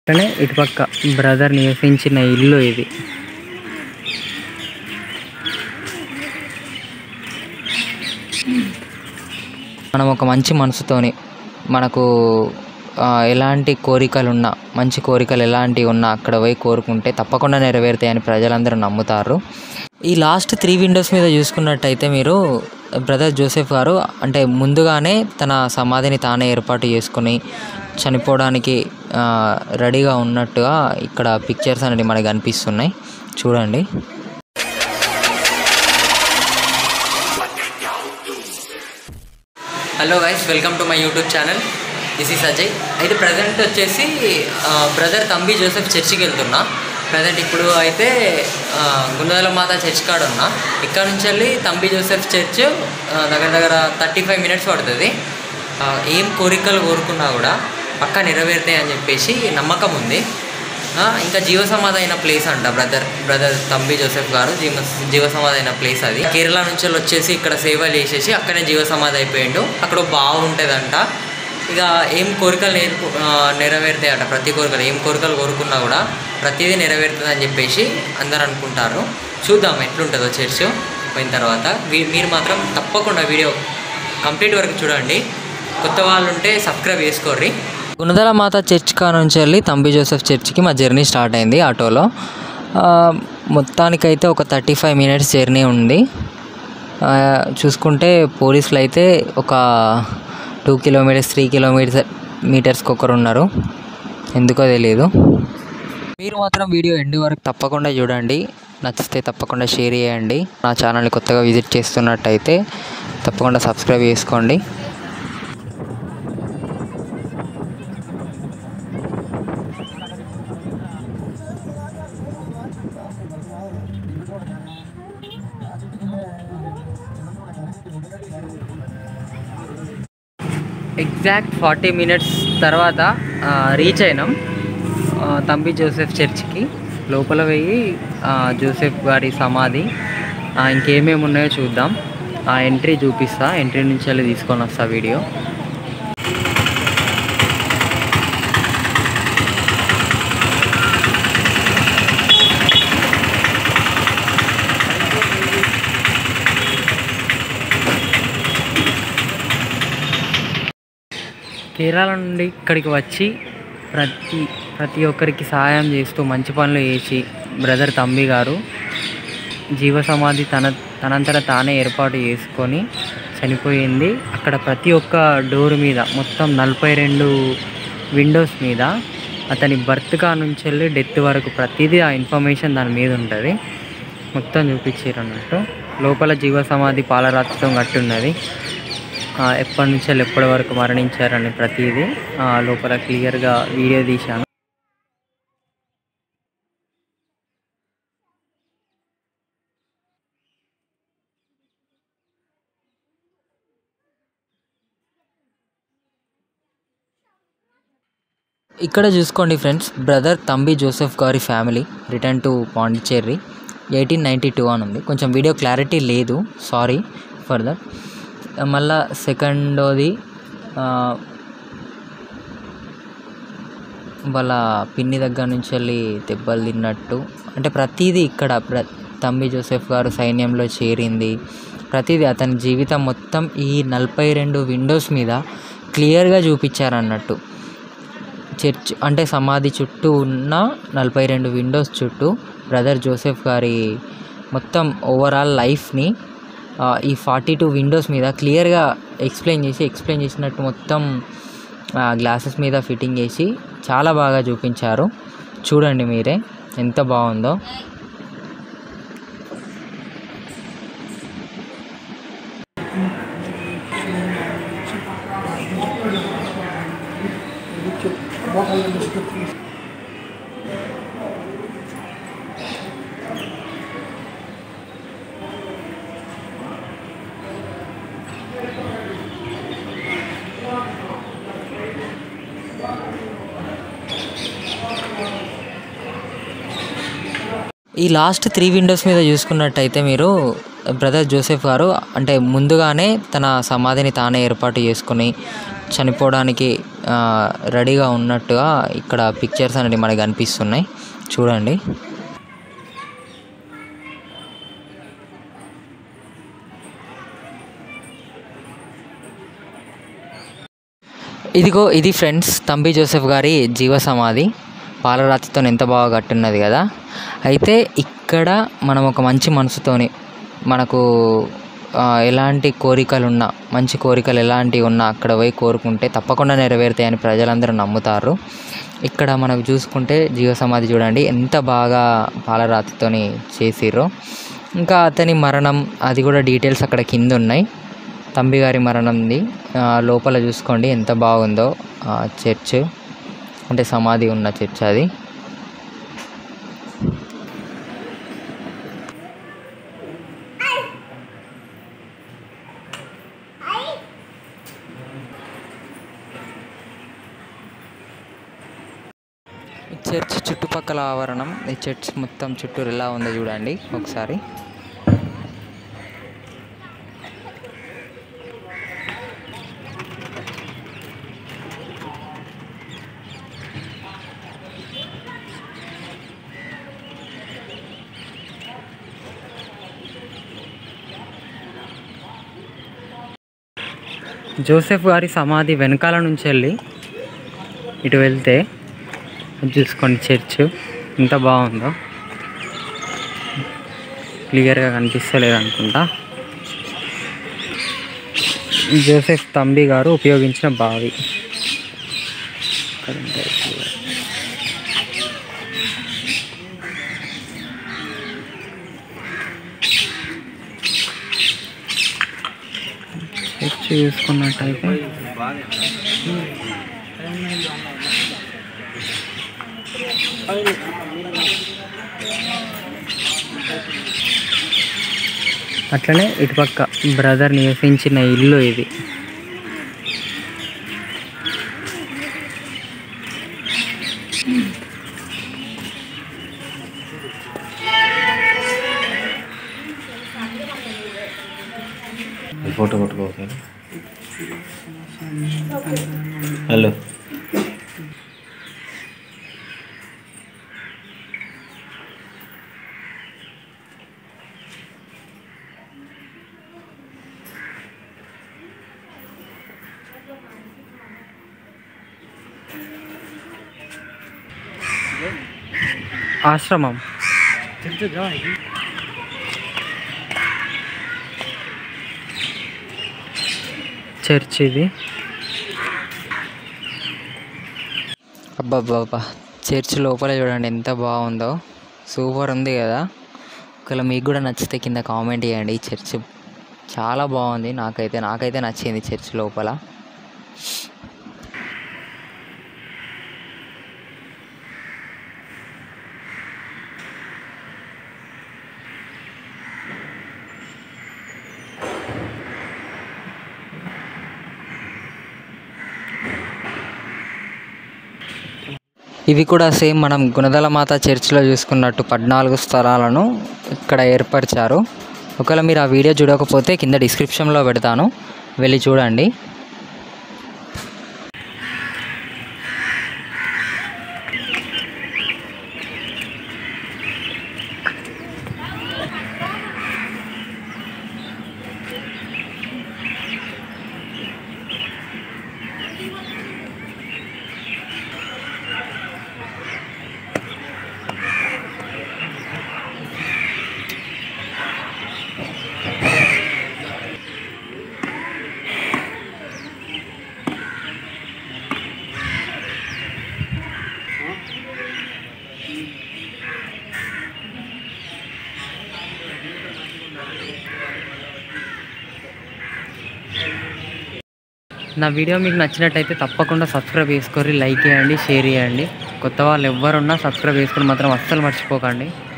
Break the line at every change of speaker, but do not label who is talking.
అట్లనే ఇటుపక్క బ్రదర్ నివసించిన ఇల్లు ఇది మనం ఒక మంచి మనసుతోని మనకు ఆ, ఎలాంటి కోరికలు ఉన్నా మంచి కోరికలు ఎలాంటివి ఉన్నా అక్కడ పోయి కోరుకుంటే తప్పకుండా నెరవేరుతాయని ప్రజలందరూ నమ్ముతారు ఈ లాస్ట్ త్రీ విండోస్ మీద చూసుకున్నట్టయితే మీరు బ్రదర్ జోసెఫ్ గారు అంటే ముందుగానే తన సమాధిని తానే ఏర్పాటు చేసుకుని చనిపోవడానికి ఆ, రెడీగా ఉన్నట్టుగా ఇక్కడ పిక్చర్స్ అనేవి మనకు కనిపిస్తున్నాయి చూడండి hello guys welcome to my YouTube channel this is Ajay అయితే ప్రజెంట్ వచ్చేసి బ్రదర్ తంబి జోసెఫ్ చర్చికి వెళ్తున్నా ప్రజెంట్ ఇప్పుడు అయితే ఆ, గుండదల మాత చర్చ్ కాడ ఉన్నా ఇక్కడ నుంచి వెళ్ళి తంబి జోసెఫ్ చర్చ్ ఆ, దగ్గర దగ్గర థర్టీ ఫైవ్ మినిట్స్ పడుతుంది ఆ, ఏం కోరికలు కోరుకున్నా కూడా పక్కా నెరవేరుతాయి అని చెప్పేసి నమ్మకం ఉంది ఆ, ఇంకా జీవసమాధి అయిన ప్లేస్ అంట బ్రదర్ బ్రదర్ తంబి జోసెఫ్ గారు జీవ జీవసమాధి అయిన ప్లేస్ అది కేరళ నుంచి వాళ్ళు వచ్చేసి ఇక్కడ సేవలు చేసేసి అక్కడే జీవసమాధి అయిపోయిండు అక్కడ ఒక బావి ఉంటుందంట ఇక ఏం కోరికలు నేర్పు ఆ, నెరవేరుతాయట ప్రతి కోరికలు ఏం కోరికలు కోరుకున్నా కూడా ప్రతిదీ నెరవేరుతుంది అని చెప్పేసి అందరు అనుకుంటారు చూద్దాం ఎట్లుంటుందో చర్చ్ పోయిన తర్వాత వీ- మీరు మాత్రం తప్పకుండా వీడియో కంప్లీట్ వరకు చూడండి కొత్త వాళ్ళు ఉంటే సబ్స్క్రైబ్ చేసుకోర్రి గుణదల మాత చర్చ్ కా నుంచి వెళ్ళి తంబి జోసెఫ్ చర్చ్కి మా జర్నీ స్టార్ట్ అయింది ఆటోలో ఆ, మొత్తానికైతే ఒక థర్టీ ఫైవ్ మినిట్స్ జర్నీ ఉంది ఆ, చూసుకుంటే పోలీసులు అయితే ఒక టూ కిలోమీటర్స్ త్రీ కిలోమీటర్స్ మీటర్స్కి ఒకరు ఉన్నారు ఎందుకో తెలియదు మీరు మాత్రం వీడియో ఎండ్ వరకు తప్పకుండా చూడండి నచ్చితే తప్పకుండా షేర్ చేయండి నా ఛానల్ని కొత్తగా విజిట్ చేస్తున్నట్టయితే తప్పకుండా సబ్స్క్రైబ్ చేసుకోండి ఎగ్జాక్ట్ ఫార్టీ మినిట్స్ తర్వాత ఆ, రీచ్ అయినాం ఆ, తంబి జోసెఫ్ చర్చ్కి లోపల పోయి ఆ, జోసెఫ్ గారి సమాధి ఆ, ఇంకేమేమి ఉన్నాయో చూద్దాం ఆ ఎంట్రీ చూపిస్తా ఎంట్రీ నుంచి వెళ్ళి తీసుకొని వస్తా వీడియో కేరళ నుండి ఇక్కడికి వచ్చి ప్రతి ప్రతి ఒక్కరికి సహాయం చేస్తూ మంచి పనులు చేసి బ్రదర్ తంబి గారు జీవ సమాధి తన తనంతట తానే ఏర్పాటు చేసుకొని చనిపోయింది అక్కడ ప్రతి ఒక్క డోర్ మీద మొత్తం నలభై రెండు విండోస్ మీద అతని బర్త్ కా నుంచి వెళ్ళి డెత్ వరకు ప్రతిదీ ఆ ఇన్ఫర్మేషన్ దాని మీద ఉంటుంది మొత్తం చూపించారు అన్నట్టు లోపల జీవ సమాధి పాలరాతితో కట్టి ఉన్నది ఆ, ఎప్పటి నుంచి వెళ్ళి ఎప్పటి వరకు మరణించారని ప్రతిదీ ఆ, లోపల క్లియర్గా వీడియో తీశాను ఇక్కడ చూసుకోండి ఫ్రెండ్స్ బ్రదర్ తంబి జోసెఫ్ గారి family return to Pondicherry eighteen ninety two అని ఉంది కొంచెం వీడియో క్లారిటీ లేదు సారీ ఫర్ దట్ మళ్ళా సెకండోది ఆ, వాళ్ళ పిన్ని దగ్గర నుంచి వెళ్ళి దెబ్బలు తిన్నట్టు అంటే ప్రతిదీ ఇక్కడ ప్ర తంబి జోసెఫ్ గారు సైన్యంలో చేరింది ప్రతిదీ అతని జీవితం మొత్తం ఈ నలభై రెండు విండోస్ మీద క్లియర్గా చూపించారన్నట్టు చర్చ్ అంటే సమాధి చుట్టూ ఉన్న నలభై రెండు విండోస్ చుట్టూ బ్రదర్ జోసెఫ్ గారి మొత్తం ఓవరాల్ లైఫ్ని ఆ, ఈ ఫార్టీ టూ విండోస్ మీద క్లియర్గా ఎక్స్ప్లెయిన్ చేసి ఎక్స్ప్లెయిన్ చేసినట్టు మొత్తం గ్లాసెస్ మీద ఫిట్టింగ్ చేసి చాలా బాగా చూపించారు చూడండి మీరే ఎంత బాగుందో ఈ లాస్ట్ త్రీ విండోస్ మీద చూసుకున్నట్టయితే మీరు బ్రదర్ జోసెఫ్ గారు అంటే ముందుగానే తన సమాధిని తానే ఏర్పాటు చేసుకుని చనిపోవడానికి ఆ, రెడీగా ఉన్నట్టుగా ఇక్కడ పిక్చర్స్ అనేవి మనకి కనిపిస్తున్నాయి చూడండి ఇదిగో ఇది ఫ్రెండ్స్ తంబి జోసెఫ్ గారి జీవ సమాధి పాలరాతితో ఎంత బాగా కట్టున్నది కదా అయితే ఇక్కడ మనం ఒక మంచి మనసుతోని మనకు ఆ, ఎలాంటి కోరికలు ఉన్నా మంచి కోరికలు ఎలాంటివి ఉన్నా అక్కడ పోయి కోరుకుంటే తప్పకుండా నెరవేరుతాయని ప్రజలందరూ నమ్ముతారు ఇక్కడ మనకు చూసుకుంటే జీవ సమాధి చూడండి ఎంత బాగా పాలరాతితోని చేసిర్రో ఇంకా అతని మరణం అది కూడా డీటెయిల్స్ అక్కడ కింద ఉన్నాయి తంబి గారి మరణంది ఆ, లోపల చూసుకోండి ఎంత బాగుందో ఆ, చర్చ్ అంటే సమాధి ఉన్న చర్చ్ అది ఈ చర్చ్ చుట్టుపక్కల ఆవరణం ఈ చర్చ్ మొత్తం చుట్టూరు ఎలా ఉందో చూడండి ఒకసారి జోసెఫ్ గారి సమాధి వెనకాల నుంచి వెళ్ళి ఇటు వెళ్తే అది చూసుకోండి చర్చ్ ఎంత బాగుందో క్లియర్గా కనిపిస్తలేదు అనుకుంటా జోసెఫ్ తంబి గారు ఉపయోగించిన బావి ఇక్కడ ఉంది. చర్చ్ చూసుకున్నట్టయితే అట్లనే ఇటుపక్క బ్రదర్ నివసించిన ఇల్లు ఇది
ఫోటో కొట్టుకోవాలి హలో
ఆశ్రమం చర్చ్ ఇది అబ్బాబ్బాబ్బా చర్చ్ లోపల చూడండి ఎంత బాగుందో సూపర్ ఉంది కదా ఒకవేళ మీకు కూడా నచ్చితే కింద కామెంట్ చేయండి ఈ చర్చ్ చాలా బాగుంది నాకైతే నాకైతే నచ్చింది చర్చ్ లోపల ఇవి కూడా సేమ్ మనం గుణదల మాత చర్చిలో చూసుకున్నట్టు పద్నాలుగు స్థలాలను ఇక్కడ ఏర్పరిచారు ఒకవేళ మీరు ఆ వీడియో చూడకపోతే కింద డిస్క్రిప్షన్లో పెడతాను వెళ్ళి చూడండి నా వీడియో మీకు నచ్చినట్టయితే తప్పకుండా సబ్స్క్రైబ్ చేసుకొని లైక్ చేయండి షేర్ చేయండి కొత్త వాళ్ళు ఎవరున్నా సబ్స్క్రైబ్ చేసుకొని మాత్రం అస్సలు మర్చిపోకండి